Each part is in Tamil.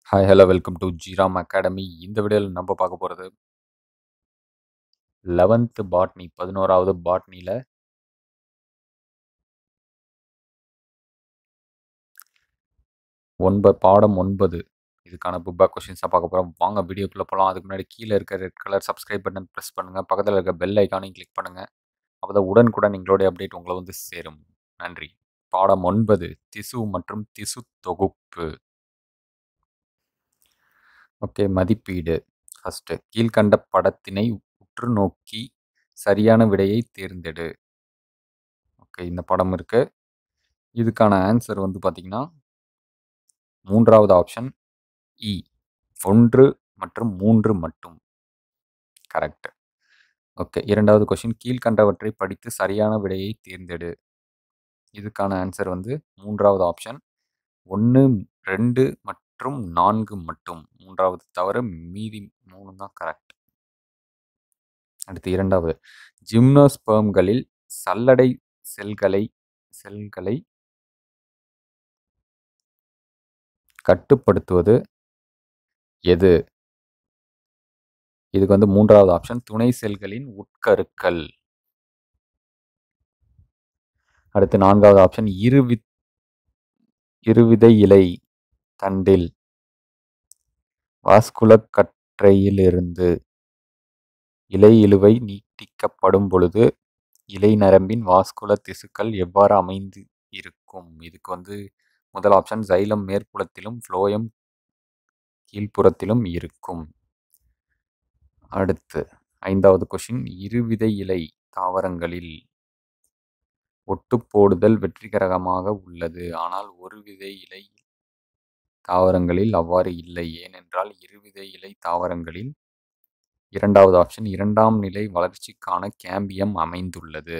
hi hello welcome to Jeeram academy இந்த வீடியோவில் நம்ம பார்க்க போகிறது லெவன்த்து பாட்னி பதினோராவது பாட்னியில் ஒன்பது பாடம் ஒன்பது இதுக்கான புக் பேக் கொஷின்ஸாக பார்க்க போகிறோம் வாங்க வீடியோக்குள்ளே போகலாம் அதுக்கு முன்னாடி கீழே இருக்க red colour subscribe button press பண்ணுங்கள் பக்கத்தில் இருக்க பெல் ஐக்கானையும் கிளிக் பண்ணுங்கள் அப்போ தான் உடனுக்குடன் எங்களுடைய அப்டேட் உங்களை வந்து சேரும் நன்றி பாடம் ஒன்பது திசு மற்றும் திசு தொகுப்பு ஓகே மதிப்பீடு ஃபஸ்ட்டு கீழ்கண்ட படத்தினை உற்று நோக்கி சரியான விடையை தேர்ந்தெடு ஓகே இந்த படம் இருக்கு இதுக்கான ஆன்சர் வந்து பார்த்தீங்கன்னா மூன்றாவது ஆப்ஷன் இ ஒன்று மற்றும் மூன்று மட்டும் கரெக்ட் ஓகே இரண்டாவது கொஷின் கீழ்கண்டவற்றை படித்து சரியான விடையை தேர்ந்தெடு இதுக்கான ஆன்சர் வந்து மூன்றாவது ஆப்ஷன் ஒன்று ரெண்டு மற்றும் நான்கு மட்டும் மூன்றாவது தவிர மீதி மூணு தான் கரெக்ட் அடுத்து இரண்டாவது ஜிம்னோஸ்பேம்களில் சல்லடை செல்களை செல்களை கட்டுப்படுத்துவது எது இதுக்கு வந்து மூன்றாவது ஆப்ஷன் துணை செல்களின் உட்கருக்கள் அடுத்து நான்காவது ஆப்ஷன் இருவி இருவிதை இலை தண்டில் வாஸ்குல கற்றையிலிருந்து இலை இழுவை நீட்டிக்கப்படும் பொழுது இலை நரம்பின் வாஸ்குல திசுக்கள் எவ்வாறு அமைந்து இருக்கும் இதுக்கு வந்து முதல் ஆப்ஷன் சைலம் மேற்புறத்திலும் ஃப்ளோயம் கீழ்ப்புறத்திலும் இருக்கும் அடுத்து ஐந்தாவது கொஷின் இருவிதை இலை தாவரங்களில் ஒட்டு போடுதல் வெற்றிகரமாக உள்ளது ஆனால் ஒரு விதை இலை தாவரங்களில் அவ்வாறு இல்லை ஏனென்றால் இருவிதை இலை தாவரங்களில் இரண்டாவது ஆப்ஷன் இரண்டாம் நிலை வளர்ச்சிக்கான கேம்பியம் அமைந்துள்ளது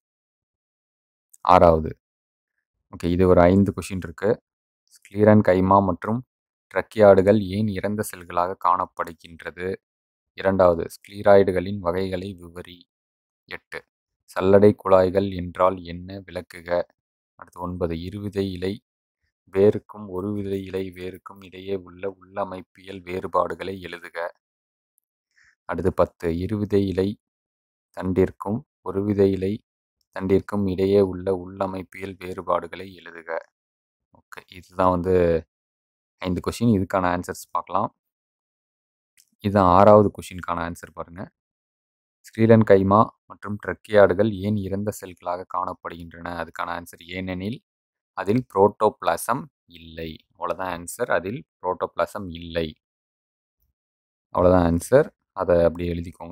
ஆறாவது ஓகே இது ஒரு ஐந்து கொஷின் இருக்கு ஸ்க்ளீரன் கைமா மற்றும் ட்ரக்கியாடுகள் ஏன் இறந்த செல்களாக காணப்படுகின்றது இரண்டாவது ஸ்க்ளீராய்டுகளின் வகைகளை விவரி எட்டு சல்லடை குழாய்கள் என்றால் என்ன விளக்குக அடுத்து ஒன்பது இருவிதை இலை வேருக்கும் ஒரு விதை இலை வேருக்கும் இடையே உள்ள உள்ளமைப்பியல் வேறுபாடுகளை எழுதுக அடுத்து பத்து இருவிதை இலை தண்டிற்கும் ஒரு விதை இலை தண்டிற்கும் இடையே உள்ள உள்ளமைப்பியல் வேறுபாடுகளை எழுதுக ஓகே இதுதான் வந்து ஐந்து கொஷின் இதுக்கான ஆன்சர்ஸ் பார்க்கலாம் இதுதான் ஆறாவது கொஷினுக்கான ஆன்சர் பாருங்கள் ஸ்ரீலன் கைமா மற்றும் ட்ரக்கியாடுகள் ஏன் இறந்த செல்களாக காணப்படுகின்றன அதுக்கான ஆன்சர் ஏனெனில் அதில் புரோட்டோபிளாசம் இல்லை அவ்வளோதான் ஆன்சர் அதில் புரோட்டோபிளாசம் இல்லை அவ்வளோதான் ஆன்சர் அதை அப்படி எழுதிக்கோங்க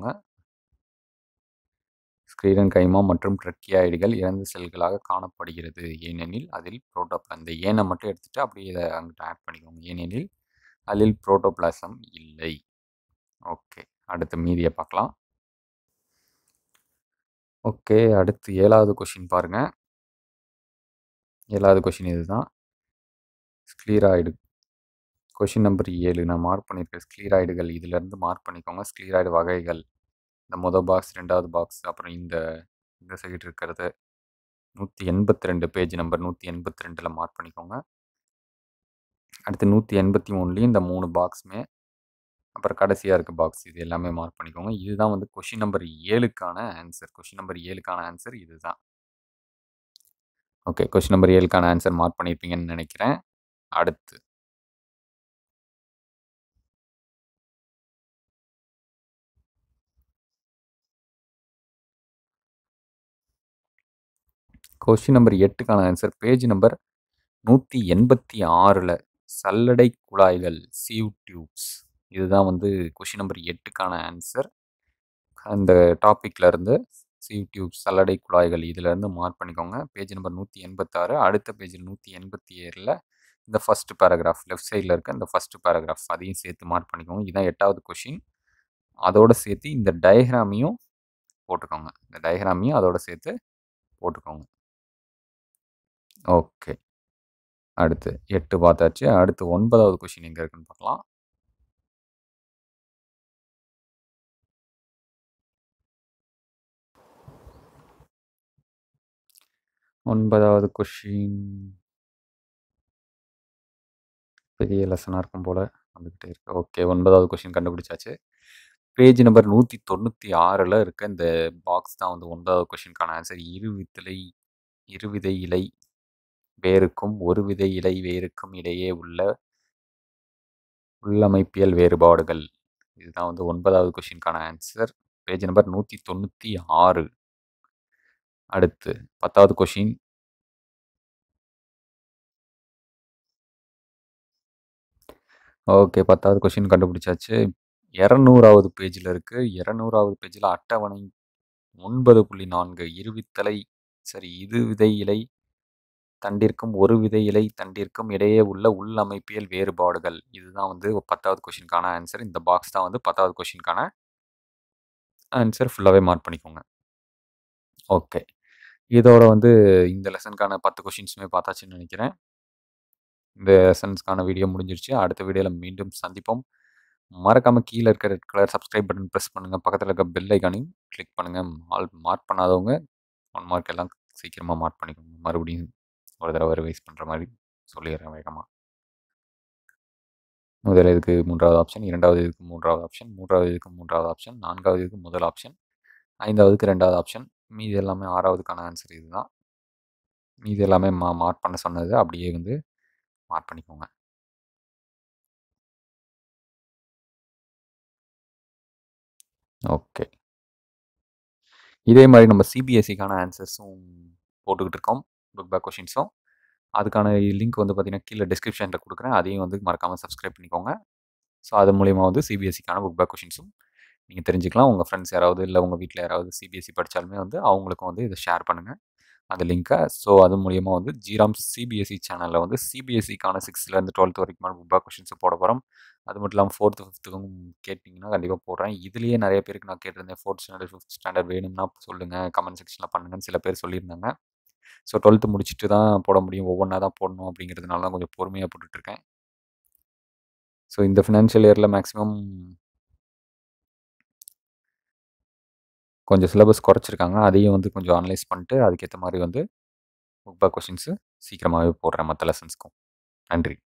ஸ்க்ரீரன் கைமா மற்றும் ட்ரக்கியாய்டுகள் இறந்த செல்களாக காணப்படுகிறது ஏனெனில் அதில் புரோட்டோப்ளா இந்த ஏனை மட்டும் எடுத்துகிட்டு அப்படியே இதை அங்கிட்ட ஆட் பண்ணிக்கோங்க ஏனெனில் அதில் புரோட்டோபிளாசம் இல்லை ஓகே அடுத்து மீதியை பார்க்கலாம் ஓகே அடுத்து ஏழாவது கொஷின் பாருங்கள் ஏழாவது கொஷின் இதுதான் ஸ்க்ளீராய்டு கொஷின் நம்பர் ஏழு நான் மார்க் பண்ணியிருக்கேன் ஸ்க்ளீராய்டுகள் இதிலேருந்து மார்க் பண்ணிக்கோங்க ஸ்க்ளீராய்டு வகைகள் இந்த மொதல் பாக்ஸ் ரெண்டாவது பாக்ஸ் அப்புறம் இந்த இந்த சைடு இருக்கிறது நூற்றி எண்பத்தி ரெண்டு பேஜ் நம்பர் நூற்றி எண்பத்தி ரெண்டில் மார்க் பண்ணிக்கோங்க அடுத்து நூற்றி எண்பத்தி மூணுலேயும் இந்த மூணு பாக்ஸுமே அப்புறம் கடைசியாக இருக்க பாக்ஸ் இது எல்லாமே மார்க் பண்ணிக்கோங்க இதுதான் வந்து கொஷின் நம்பர் ஏழுக்கான ஆன்சர் கொஷின் நம்பர் ஏழுக்கான ஆன்சர் இதுதான் ஓகே கொஷின் நம்பர் ஏழுக்கான ஆன்சர் மார்க் பண்ணியிருப்பீங்கன்னு நினைக்கிறேன் அடுத்து கொஷின் நம்பர் எட்டுக்கான ஆன்சர் பேஜ் நம்பர் நூற்றி எண்பத்தி ஆறில் சல்லடை குழாய்கள் சீவ் டியூப்ஸ் இதுதான் வந்து கொஷின் நம்பர் எட்டுக்கான ஆன்சர் அந்த டாப்பிக்கில் இருந்து சீவ் டியூப்ஸ் சல்லடை குழாய்கள் இதிலேருந்து மார்க் பண்ணிக்கோங்க பேஜ் நம்பர் நூற்றி எண்பத்தாறு அடுத்த பேஜில் நூற்றி எண்பத்தி ஏழில் இந்த ஃபஸ்ட் பேராகிராஃப் லெஃப்ட் சைடில் இருக்க இந்த ஃபஸ்ட் பேராகிராஃப் அதையும் சேர்த்து மார்க் பண்ணிக்கோங்க இதுதான் எட்டாவது கொஷின் அதோடு சேர்த்து இந்த டயக்ராமையும் போட்டுக்கோங்க இந்த டயக்ராமையும் அதோடு சேர்த்து போட்டுக்கோங்க ஓகே அடுத்து எட்டு பார்த்தாச்சு அடுத்து ஒன்பதாவது கொஷின் எங்கே இருக்குன்னு பார்க்கலாம் ஒன்பதாவது கொஷின் பெரிய லெசனாக இருக்கும் போல் வந்துக்கிட்டே இருக்கு ஓகே ஒன்பதாவது கொஷின் கண்டுபிடிச்சாச்சு பேஜ் நம்பர் நூற்றி தொண்ணூற்றி ஆறில் இருக்க இந்த பாக்ஸ் தான் வந்து ஒன்பதாவது கொஷினுக்கான ஆன்சர் இருவித்திலை இருவிதை இலை வேருக்கும் ஒரு விதை இலை வேருக்கும் இடையே உள்ள உள்ளமைப்பியல் வேறுபாடுகள் இதுதான் வந்து ஒன்பதாவது கொஷினுக்கான ஆன்சர் பேஜ் நம்பர் நூற்றி தொண்ணூற்றி ஆறு அடுத்து பத்தாவது கொஷின் ஓகே பத்தாவது கொஷின் கண்டுபிடிச்சாச்சு இரநூறாவது பேஜில் இருக்குது இரநூறாவது பேஜில் அட்டவணை ஒன்பது புள்ளி நான்கு இருவித்தலை சரி இது விதை இலை தண்டிற்கும் ஒரு விதை இலை தண்டிற்கும் இடையே உள்ள உள்ளமைப்பியல் வேறுபாடுகள் இதுதான் வந்து பத்தாவது கொஷினுக்கான ஆன்சர் இந்த பாக்ஸ் தான் வந்து பத்தாவது கொஷினுக்கான ஆன்சர் ஃபுல்லாகவே மார்க் பண்ணிக்கோங்க ஓகே இதோட வந்து இந்த லெசனுக்கான பத்து கொஷின்ஸுமே பார்த்தாச்சுன்னு நினைக்கிறேன் இந்த லெசன்ஸ்க்கான வீடியோ முடிஞ்சிருச்சு அடுத்த வீடியோவில் மீண்டும் சந்திப்போம் மறக்காமல் கீழே இருக்க red colour subscribe button press பண்ணுங்கள் பக்கத்தில் இருக்க பெல் ஐக்கானையும் கிளிக் பண்ணுங்கள் ஆல் மார்க் பண்ணாதவங்க ஒன் மார்க் எல்லாம் சீக்கிரமாக மார்க் பண்ணிக்கோங்க மறுபடியும் ஒரு தடவை ரிவைஸ் பண்ணுற மாதிரி சொல்லிடுறேன் வேகமாக முதல் இதுக்கு மூன்றாவது ஆப்ஷன் இரண்டாவது இதுக்கு மூன்றாவது ஆப்ஷன் மூன்றாவது இதுக்கு மூன்றாவது ஆப்ஷன் நான்காவது இதுக்கு முதல் ஆப்ஷன் ஐந்தாவதுக்கு ரெண்டாவது ஆப்ஷன் மீதி எல்லாமே ஆறாவதுக்கான ஆன்சர் இதுதான் மீதி எல்லாமே மா மார்க் பண்ண சொன்னது அப்படியே வந்து மார்க் பண்ணிக்கோங்க ஓகே இதே மாதிரி நம்ம சிபிஎஸ்சிக்கான ஆன்சர்ஸும் போட்டுக்கிட்டு இருக்கோம் புக் பேக் கொஷின்ஸும் அதுக்கான லிங்க் வந்து பார்த்தீங்கன்னா கீழே டிஸ்கிரிப்ஷனில் கொடுக்குறேன் அதையும் வந்து மறக்காமல் சப்ஸ்கிரைப் பண்ணிக்கோங்க ஸோ அது மூலிமா வந்து சிபிஎஸ்சிக்கான புக் பேக் கொஷின்ஸும் நீங்கள் தெரிஞ்சுக்கலாம் உங்கள் ஃப்ரெண்ட்ஸ் யாராவது இல்லை உங்கள் வீட்டில் யாராவது சிபிஎஸ்சி படித்தாலுமே வந்து அவங்களுக்கும் வந்து இதை ஷேர் பண்ணுங்கள் அந்த லிங்க்கை ஸோ அது மூலியமாக வந்து ஜீராம் சிபிஎஸ்சி சேனலில் வந்து சிபிஎஸ்சிக்கான சிக்ஸ்த்லேருந்து டுவெல்த் வரைக்குமான புக் பேக் கொஷின்ஸ் போட போகிறோம் அது மட்டும் இல்லாமல் ஃபோர்த்து ஃபிஃப்த்துக்கும் கேட்டிங்கன்னா கண்டிப்பாக போடுறேன் இதுலேயே நிறைய பேருக்கு நான் கேட்டிருந்தேன் ஃபோர்த் ஸ்டாண்டர்ட் ஃபிஃப்த் ஸ்டாண்டர்ட் வேணும்னா சொல்லுங்கள் கமெண்ட் செக்ஷனில் பண்ணுங்கன்னு சில பேர் சொல்லியிருந்தாங்க ஸோ டுவெல்த்து முடிச்சுட்டு தான் போட முடியும் ஒவ்வொன்றா தான் போடணும் அப்படிங்கிறதுனால தான் கொஞ்சம் பொறுமையாக போட்டுட்ருக்கேன் ஸோ இந்த ஃபினான்ஷியல் இயரில் மேக்ஸிமம் கொஞ்சம் சிலபஸ் குறைச்சிருக்காங்க அதையும் வந்து கொஞ்சம் அனலைஸ் பண்ணிட்டு அதுக்கேற்ற மாதிரி வந்து புக் பேக் கொஷின்ஸு சீக்கிரமாகவே போடுறேன் மற்ற லெசன்ஸ்க்கும் நன்றி